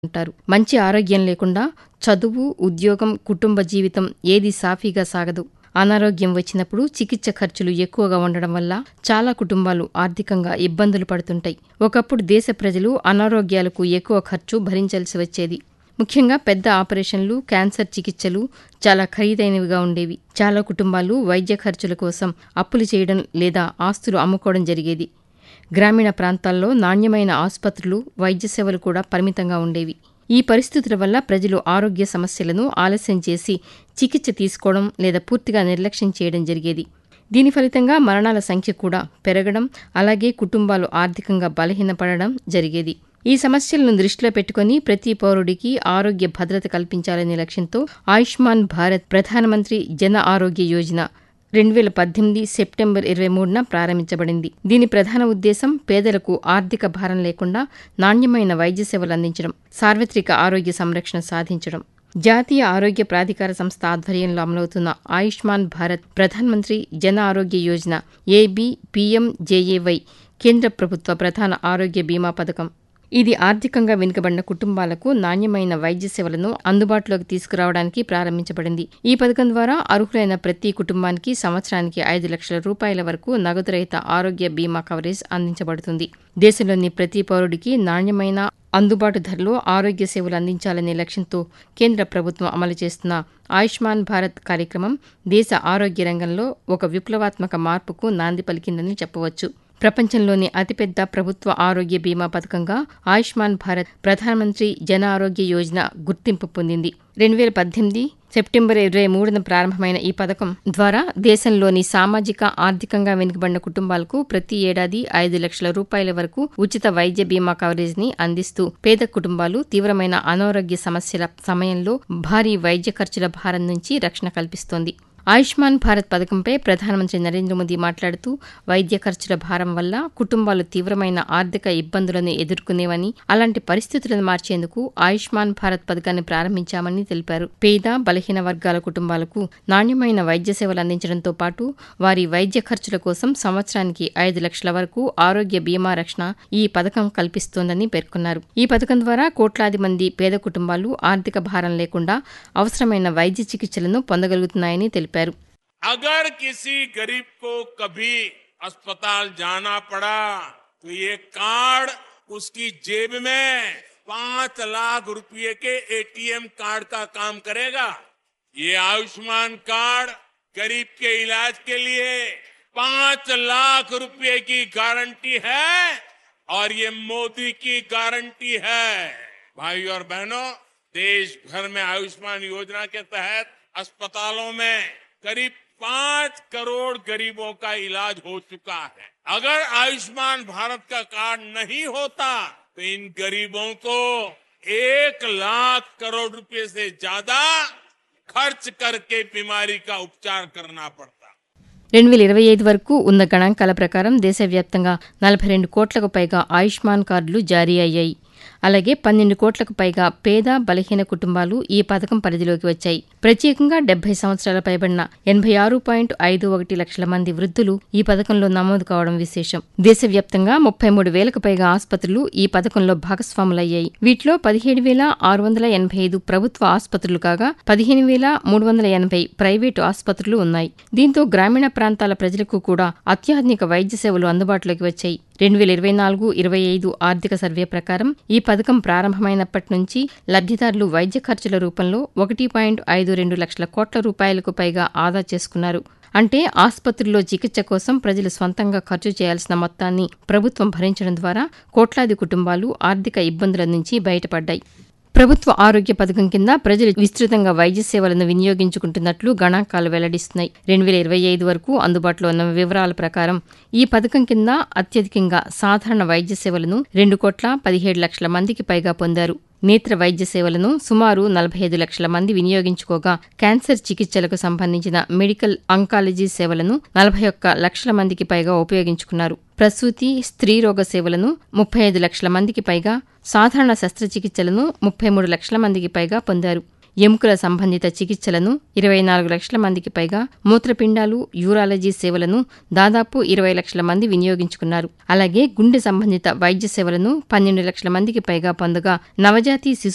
అంటారు మంచి ఆరోగ్యం లేకుండా చదువు ఉద్యోగం కుటుంబ జీవితం ఏది సాఫీగా సాగదు అనారోగ్యం వచ్చినప్పుడు చికిత్స ఖర్చులు ఎక్కువగా ఉండడం వల్ల చాలా కుటుంబాలు ఆర్థికంగా ఇబ్బందులు పడుతుంటాయి ఒకప్పుడు దేశ ప్రజలు అనారోగ్యాలకు ఎక్కువ ఖర్చు భరించాల్సి వచ్చేది ముఖ్యంగా పెద్ద ఆపరేషన్లు క్యాన్సర్ చికిత్సలు చాలా ఖరీదైనవిగా ఉండేవి చాలా కుటుంబాలు వైద్య ఖర్చుల కోసం అప్పులు చేయడం లేదా ఆస్తులు అమ్ముకోవడం జరిగేది గ్రామీణ ప్రాంతాల్లో నాణ్యమైన ఆసుపత్రులు వైద్య సేవలు కూడా పరిమితంగా ఉండేవి ఈ పరిస్థితుల వల్ల ప్రజలు ఆరోగ్య సమస్యలను ఆలస్యం చేసి చికిత్స తీసుకోవడం లేదా పూర్తిగా నిర్లక్ష్యం చేయడం జరిగేది దీని ఫలితంగా మరణాల సంఖ్య కూడా పెరగడం అలాగే కుటుంబాలు ఆర్థికంగా బలహీనపడడం జరిగేది ఈ సమస్యలను దృష్టిలో పెట్టుకుని ప్రతి పౌరుడికి ఆరోగ్య భద్రత కల్పించాలనే లక్ష్యంతో ఆయుష్మాన్ భారత్ ప్రధానమంత్రి జన ఆరోగ్య యోజన రెండు వేల పద్దెనిమిది సెప్టెంబర్ ఇరవై మూడున ప్రారంభించబడింది దీని ప్రధాన ఉద్దేశం పేదలకు ఆర్థిక భారం లేకుండా నాణ్యమైన వైద్య సేవలు అందించడం సార్వత్రిక ఆరోగ్య సంరక్షణ సాధించడం జాతీయ ఆరోగ్య ప్రాధికార సంస్థ ఆధ్వర్యంలో అమలవుతున్న ఆయుష్మాన్ భారత్ ప్రధానమంత్రి జన ఆరోగ్య యోజన ఏబీ పీఎంజేఏవై కేంద్ర ప్రభుత్వ ప్రధాన ఆరోగ్య బీమా పథకం ఇది ఆర్థికంగా వెనుకబడిన కుటుంబాలకు నాణ్యమైన వైద్య సేవలను అందుబాటులోకి తీసుకురావడానికి ప్రారంభించబడింది ఈ పథకం ద్వారా అర్హులైన ప్రతి కుటుంబానికి సంవత్సరానికి ఐదు లక్షల రూపాయల వరకు నగదు రహిత ఆరోగ్య బీమా కవరేజ్ అందించబడుతుంది దేశంలోని ప్రతి పౌరుడికి నాణ్యమైన అందుబాటు ధరలో ఆరోగ్య సేవలు అందించాలనే లక్ష్యంతో కేంద్ర ప్రభుత్వం అమలు చేస్తున్న ఆయుష్మాన్ భారత్ కార్యక్రమం దేశ ఆరోగ్య రంగంలో ఒక విప్లవాత్మక మార్పుకు నాంది పలికిందని చెప్పవచ్చు ప్రపంచంలోని అతిపెద్ద ప్రభుత్వ ఆరోగ్య బీమా పథకంగా ఆయుష్మాన్ భారత్ ప్రధానమంత్రి జన ఆరోగ్య యోజన గుర్తింపు పొందింది రెండు వేల పద్దెనిమిది సెప్టెంబర్ ఇరవై మూడున ప్రారంభమైన ఈ పథకం ద్వారా దేశంలోని సామాజిక ఆర్థికంగా వెనుకబడిన కుటుంబాలకు ప్రతి ఏడాది ఐదు లక్షల రూపాయల వరకు ఉచిత వైద్య బీమా కవరేజ్ ని అందిస్తూ పేద కుటుంబాలు తీవ్రమైన అనారోగ్య సమస్యల సమయంలో భారీ వైద్య ఖర్చుల భారం నుంచి రక్షణ కల్పిస్తోంది ఆయుష్మాన్ భారత్ పథకంపై ప్రధానమంత్రి నరేంద్ర మోదీ మాట్లాడుతూ వైద్య ఖర్చుల భారం వల్ల కుటుంబాలు తీవ్రమైన ఆర్థిక ఇబ్బందులను ఎదుర్కొనేవని అలాంటి పరిస్థితులను మార్చేందుకు ఆయుష్మాన్ భారత్ పథకాన్ని ప్రారంభించామని తెలిపారు పేద బలహీన వర్గాల కుటుంబాలకు నాణ్యమైన వైద్య సేవలు అందించడంతో పాటు వారి వైద్య ఖర్చుల కోసం సంవత్సరానికి ఐదు లక్షల వరకు ఆరోగ్య బీమా రక్షణ ఈ పథకం కల్పిస్తోందని పేర్కొన్నారు ఈ పథకం ద్వారా కోట్లాది మంది పేద కుటుంబాలు ఆర్థిక భారం లేకుండా అవసరమైన వైద్య చికిత్సలను పొందగలుగుతున్నాయని తెలిపారు अगर किसी गरीब को कभी अस्पताल जाना पड़ा तो ये कार्ड उसकी जेब में पांच लाख रुपए के एटीएम कार्ड का काम करेगा ये आयुष्मान कार्ड गरीब के इलाज के लिए पांच लाख रुपए की गारंटी है और ये मोदी की गारंटी है भाई और बहनों देश भर में आयुष्मान योजना के तहत अस्पतालों में करीब पांच करोड़ गरीबों का इलाज हो चुका है अगर आयुष्मान भारत का कार्ड नहीं होता तो इन गरीबों को एक लाख करोड़ रुपए से ज्यादा खर्च करके बीमारी का उपचार करना पड़ता రెండు వేల ఇరవై ఐదు వరకు ఉన్న గణాంకాల ప్రకారం దేశవ్యాప్తంగా నలభై రెండు కోట్లకు పైగా ఆయుష్మాన్ కార్డులు జారీ అయ్యాయి అలాగే పన్నెండు కోట్లకు పైగా పేద బలహీన కుటుంబాలు ఈ పథకం పరిధిలోకి వచ్చాయి ప్రత్యేకంగా డెబ్బై సంవత్సరాల పైబడిన ఎనభై ఆరు పాయింట్ ఐదు ఒకటి లక్షల మంది వృద్ధులు ఈ పథకంలో నమోదు కావడం విశేషం దేశవ్యాప్తంగా ముప్పై మూడు వేలకు పైగా ఆసుపత్రులు ఈ పథకంలో భాగస్వాములయ్యాయి వీటిలో పదిహేడు వేల ఆరు వందల ఎనభై ఐదు ప్రభుత్వ ఆసుపత్రులు కాగా పదిహేను వేల మూడు వందల ఎనభై ప్రైవేటు ఆసుపత్రులు ఉన్నాయి దీంతో గ్రామీణ ప్రాంతాల ప్రజలకు కూడా అత్యాధునిక వైద్య సేవలు అందుబాటులోకి వచ్చాయి రెండు వేల ఇరవై నాలుగు ఇరవై ఐదు ఆర్థిక సర్వే ప్రకారం ఈ పథకం ప్రారంభమైనప్పటి నుంచి లబ్ధిదారులు వైద్య ఖర్చుల రూపంలో ఒకటి పాయింట్ ఐదు రెండు లక్షల కోట్ల రూపాయలకు పైగా ఆదా చేసుకున్నారు అంటే ఆసుపత్రుల్లో చికిత్స కోసం ప్రజలు స్వంతంగా ఖర్చు చేయాల్సిన మొత్తాన్ని ప్రభుత్వం భరించడం ద్వారా కోట్లాది కుటుంబాలు ఆర్థిక ఇబ్బందుల నుంచి బయటపడ్డాయి ప్రభుత్వ ఆరోగ్య పథకం కింద ప్రజలు విస్తృతంగా వైద్య సేవలను వినియోగించుకుంటున్నట్లు గణాంకాలు వెల్లడిస్తున్నాయి రెండు వేల ఇరవై ఐదు వరకు అందుబాటులో ఉన్న వివరాల ప్రకారం ఈ పథకం కింద అత్యధికంగా సాధారణ వైద్య సేవలను రెండు కోట్ల పదిహేడు లక్షల మందికి పైగా పొందారు నేత్ర వైద్య సేవలను సుమారు నలభై ఐదు లక్షల మంది వినియోగించుకోగా క్యాన్సర్ చికిత్సలకు సంబంధించిన మెడికల్ అంకాలజీ సేవలను నలభై ఒక్క లక్షల మందికి పైగా ఉపయోగించుకున్నారు ప్రసూతి స్త్రీరోగ సేవలను ముప్పై ఐదు లక్షల మందికి పైగా సాధారణ శస్త్రచికిత్సలను ముప్పై మూడు లక్షల మందికి పైగా పొందారు ఎముకల సంబంధిత చికిత్సలను ఇరవై నాలుగు లక్షల మందికి పైగా మూత్రపిండాలు యూరాలజీ సేవలను దాదాపు ఇరవై లక్షల మంది వినియోగించుకున్నారు అలాగే గుండె సంబంధిత వైద్య సేవలను పన్నెండు లక్షల మందికి పైగా పొందగా నవజాతి శిశు